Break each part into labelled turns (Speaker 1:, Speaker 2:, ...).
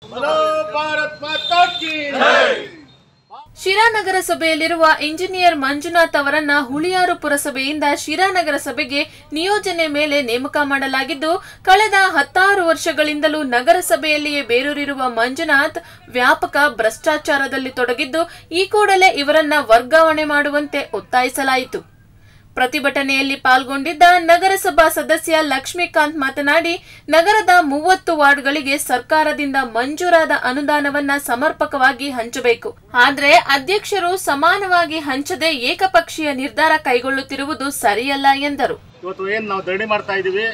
Speaker 1: बोलो भारत माता की
Speaker 2: ಶಿರಾ ನಗರಸಭೆಯಲ್ಲಿರುವ ಇಂಜಿನಿಯರ್ ಮಂಜುನಾಥ್ ಅವರನ್ನ ಹುಳಿಯಾರು ಪುರಸಭೆಯಿಂದ ಶಿರಾ ನಗರಸಭೆಗೆ ನಿಯೋಜನೆ ಮೇಲೆ ನೇಮಕ ಮಾಡಲಾಗಿದ್ದು ಕಳೆದ ಹತ್ತಾರು ವರ್ಷಗಳಿಂದಲೂ ನಗರಸಭೆಯಲ್ಲಿಯೇ ಬೇರೂರಿರುವ ಮಂಜುನಾಥ್ ವ್ಯಾಪಕ ಭ್ರಷ್ಟಾಚಾರದಲ್ಲಿ ತೊಡಗಿದ್ದು ಈ ಕೂಡಲೇ ಇವರನ್ನ ವರ್ಗಾವಣೆ ಮಾಡುವಂತೆ ಒತ್ತಾಯಿಸಲಾಯಿತು ಪ್ರತಿಭಟನೆಯಲ್ಲಿ ಪಾಲ್ಗೊಂಡಿದ್ದ ನಗರಸಭಾ ಸದಸ್ಯ ಲಕ್ಷ್ಮೀಕಾಂತ್ ಮಾತನಾಡಿ ನಗರದ ಮೂವತ್ತು ವಾರ್ಡ್ಗಳಿಗೆ ಸರ್ಕಾರದಿಂದ ಮಂಜೂರಾದ ಅನುದಾನವನ್ನ ಸಮರ್ಪಕವಾಗಿ ಹಂಚಬೇಕು ಆದ್ರೆ ಅಧ್ಯಕ್ಷರು ಸಮಾನವಾಗಿ ಹಂಚದೆ ಏಕಪಕ್ಷೀಯ ನಿರ್ಧಾರ ಕೈಗೊಳ್ಳುತ್ತಿರುವುದು ಸರಿಯಲ್ಲ ಎಂದರು
Speaker 1: ಇವತ್ತು ಏನು ನಾವು ಧರಣಿ ಮಾಡ್ತಾ ಇದ್ದೀವಿ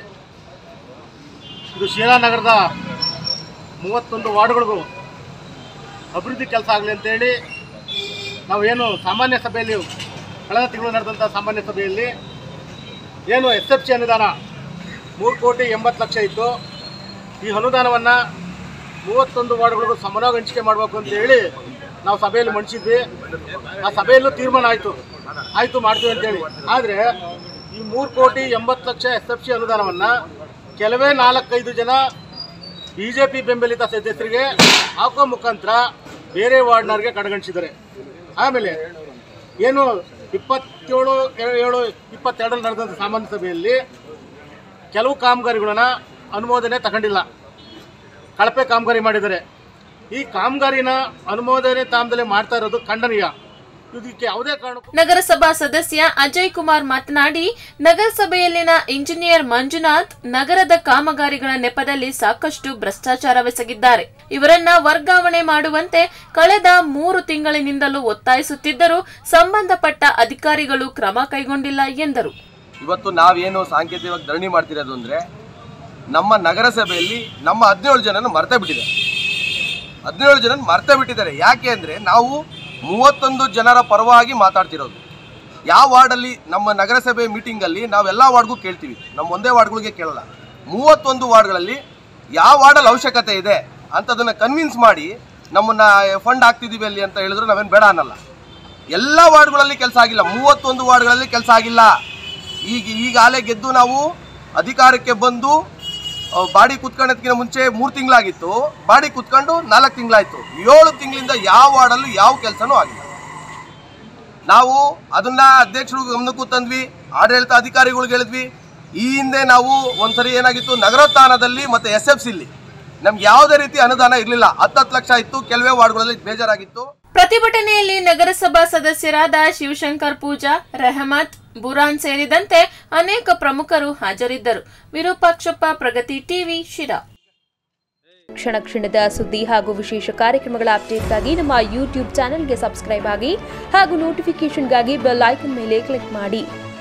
Speaker 1: ಇದು ಶಿರಾನಗರದ ಮೂವತ್ತೊಂದು ವಾರ್ಡ್ಗಳಿಗೂ ಅಭಿವೃದ್ಧಿ ಕೆಲಸ ಆಗಲಿ ಅಂತೇಳಿ ನಾವು ಏನು ಸಾಮಾನ್ಯ ಸಭೆಯಲ್ಲಿ ಕಳೆದ ತಿಂಗಳು ನಡೆದಂಥ ಸಾಮಾನ್ಯ ಸಭೆಯಲ್ಲಿ ಏನು ಎಸ್ ಎಫ್ ಸಿ ಅನುದಾನ ಮೂರು ಕೋಟಿ ಎಂಬತ್ತು ಲಕ್ಷ ಇತ್ತು ಈ ಅನುದಾನವನ್ನು ಮೂವತ್ತೊಂದು ವಾರ್ಡ್ಗಳಿಗೂ ಸಮನಾಗಿ ಹಂಚಿಕೆ ಮಾಡಬೇಕು ಅಂತ ಹೇಳಿ ನಾವು ಸಭೆಯಲ್ಲಿ ಮಂಡಿಸಿದ್ವಿ ಆ ಸಭೆಯಲ್ಲೂ ತೀರ್ಮಾನ ಆಯಿತು ಆಯಿತು ಮಾಡ್ತೀವಿ ಅಂತೇಳಿ ಆದರೆ ಈ ಮೂರು ಕೋಟಿ ಎಂಬತ್ತು ಲಕ್ಷ ಎಸ್ ಎಫ್ ಸಿ ಅನುದಾನವನ್ನು ಕೆಲವೇ ನಾಲ್ಕೈದು ಜನ ಬಿ ಜೆ ಪಿ ಬೆಂಬಲಿತ ಸದಸ್ಯರಿಗೆ ಹಾಕೋ ಮುಖಾಂತರ ಬೇರೆ ವಾರ್ಡ್ನವ್ರಿಗೆ ಕಡೆಗಣಿಸಿದ್ದಾರೆ ಆಮೇಲೆ ಏನು ಇಪ್ಪತ್ತೇಳು ಏಳು ಇಪ್ಪತ್ತೆರಡರಲ್ಲಿ ನಡೆದಂಥ ಸಾಮಾನ್ಯ ಸಭೆಯಲ್ಲಿ ಕೆಲವು ಕಾಮಗಾರಿಗಳನ್ನ ಅನುಮೋದನೆ ತಗೊಂಡಿಲ್ಲ ಕಳಪೆ ಕಾಮಗಾರಿ ಮಾಡಿದ್ದಾರೆ ಈ ಕಾಮಗಾರಿನ ಅನುಮೋದನೆ ತಾಮದಲ್ಲೇ ಮಾಡ್ತಾ ಇರೋದು ಖಂಡನೀಯ ಇದಕ್ಕೆ ಯಾವುದೇ ಕಾರಣಕ್ಕೂ
Speaker 2: ನಗರಸಭಾ ಸದಸ್ಯ ಅಜಯ್ ಕುಮಾರ್ ಮಾತನಾಡಿ ನಗರಸಭೆಯಲ್ಲಿನ ಇಂಜಿನಿಯರ್ ಮಂಜುನಾಥ್ ನಗರದ ಕಾಮಗಾರಿಗಳ ನೆಪದಲ್ಲಿ ಸಾಕಷ್ಟು ಭ್ರಷ್ಟಾಚಾರವೆಸಗಿದ್ದಾರೆ ಇವರನ್ನ ವರ್ಗಾವಣೆ ಮಾಡುವಂತೆ ಕಳೆದ ಮೂರು ತಿಂಗಳಿನಿಂದಲೂ ಒತ್ತಾಯಿಸುತ್ತಿದ್ದರೂ ಸಂಬಂಧಪಟ್ಟ ಅಧಿಕಾರಿಗಳು ಕ್ರಮ ಕೈಗೊಂಡಿಲ್ಲ ಎಂದರು
Speaker 3: ಇವತ್ತು ನಾವೇನು ಸಾಂಕೇತಿಕವಾಗಿ ಧರಣಿ ಮಾಡ್ತಿರೋದು ಅಂದರೆ ನಮ್ಮ ನಗರಸಭೆಯಲ್ಲಿ ನಮ್ಮ ಹದಿನೇಳು ಜನನ ಮರ್ತೇ ಬಿಟ್ಟಿದ್ದಾರೆ ಹದಿನೇಳು ಜನ ಮರ್ತೇ ಬಿಟ್ಟಿದ್ದಾರೆ ಯಾಕೆ ಅಂದರೆ ನಾವು ಮೂವತ್ತೊಂದು ಜನರ ಪರವಾಗಿ ಮಾತಾಡ್ತಿರೋದು ಯಾವ ವಾರ್ಡಲ್ಲಿ ನಮ್ಮ ನಗರಸಭೆ ಮೀಟಿಂಗಲ್ಲಿ ನಾವೆಲ್ಲ ವಾರ್ಡ್ಗೂ ಕೇಳ್ತೀವಿ ನಮ್ಮ ಒಂದೇ ವಾರ್ಡ್ಗಳಿಗೆ ಕೇಳಲ್ಲ ಮೂವತ್ತೊಂದು ವಾರ್ಡ್ಗಳಲ್ಲಿ ಯಾವ ವಾರ್ಡಲ್ಲಿ ಅವಶ್ಯಕತೆ ಇದೆ ಅಂತದನ್ನು ಕನ್ವಿನ್ಸ್ ಮಾಡಿ ನಮ್ಮನ್ನ ಫಂಡ್ ಹಾಕ್ತಿದ್ದೀವಿ ಅಲ್ಲಿ ಅಂತ ಹೇಳಿದ್ರೆ ನಾವೇನು ಬೇಡ ಅನ್ನಲ್ಲ ಎಲ್ಲ ವಾರ್ಡ್ಗಳಲ್ಲಿ ಕೆಲಸ ಆಗಿಲ್ಲ ಮೂವತ್ತೊಂದು ವಾರ್ಡ್ಗಳಲ್ಲಿ ಕೆಲಸ ಆಗಿಲ್ಲ ಈಗ ಈಗಾಗಲೇ ಗೆದ್ದು ನಾವು ಅಧಿಕಾರಕ್ಕೆ ಬಂದು ಆ, ಬಾಡಿ ಕುತ್ಕೊಳ್ಳೋದಕ್ಕಿಂತ ಮುಂಚೆ ಮೂರು ತಿಂಗಳಾಗಿತ್ತು ಬಾಡಿ ಕುತ್ಕೊಂಡು ನಾಲ್ಕು ತಿಂಗಳಾಯ್ತು ಏಳು ತಿಂಗಳಿಂದ ಯಾವ ವಾರ್ಡಲ್ಲೂ ಯಾವ ಕೆಲಸನೂ ಆಗಿಲ್ಲ ನಾವು ಅದನ್ನ ಅಧ್ಯಕ್ಷರು ಗಮನಕ್ಕೂ ತಂದ್ವಿ ಆಡಳಿತ ಅಧಿಕಾರಿಗಳಿಗೆ ಹೇಳಿದ್ವಿ ಈ ಹಿಂದೆ ನಾವು ಒಂದ್ಸರಿ ಏನಾಗಿತ್ತು ನಗರೋತ್ಥಾನದಲ್ಲಿ ಮತ್ತೆ ಎಸ್ ಎಫ್ ಸಿಲಿ ನಮ್ಗೆ ಯಾವುದೇ ರೀತಿ ಅನುದಾನ ಇರಲಿಲ್ಲ ಹತ್ತತ್ತು ಲಕ್ಷ ಇತ್ತು ಕೆಲವೇ ವಾರ್ಡ್ಗಳಲ್ಲಿ ಬೇಜಾರಾಗಿತ್ತು
Speaker 2: ಪ್ರತಿಭಟನೆಯಲ್ಲಿ ನಗರಸಭಾ ಸದಸ್ಯರಾದ ಶಿವಶಂಕರ್ ಪೂಜಾ ರೆಹಮತ್ ಬುರಾನ್ ಸೇರಿದಂತೆ ಅನೇಕ ಪ್ರಮುಖರು ಹಾಜರಿದ್ದರು ವಿರೂಪಾಕ್ಷಪ್ಪ ಪ್ರಗತಿ ಟಿವಿ ಶಿರಾ
Speaker 4: ಕ್ಷಣ ಕ್ಷಣದ ಸುದ್ದಿ ಹಾಗೂ ವಿಶೇಷ ಕಾರ್ಯಕ್ರಮಗಳ ಅಪ್ಡೇಟ್ಗಾಗಿ ನಮ್ಮ ಯೂಟ್ಯೂಬ್ ಚಾನೆಲ್ಗೆ ಸಬ್ಸ್ಕ್ರೈಬ್ ಆಗಿ ಹಾಗೂ ನೋಟಿಫಿಕೇಷನ್ಗಾಗಿ ಬೆಲ್ ಐಕನ್ ಮೇಲೆ ಕ್ಲಿಕ್ ಮಾಡಿ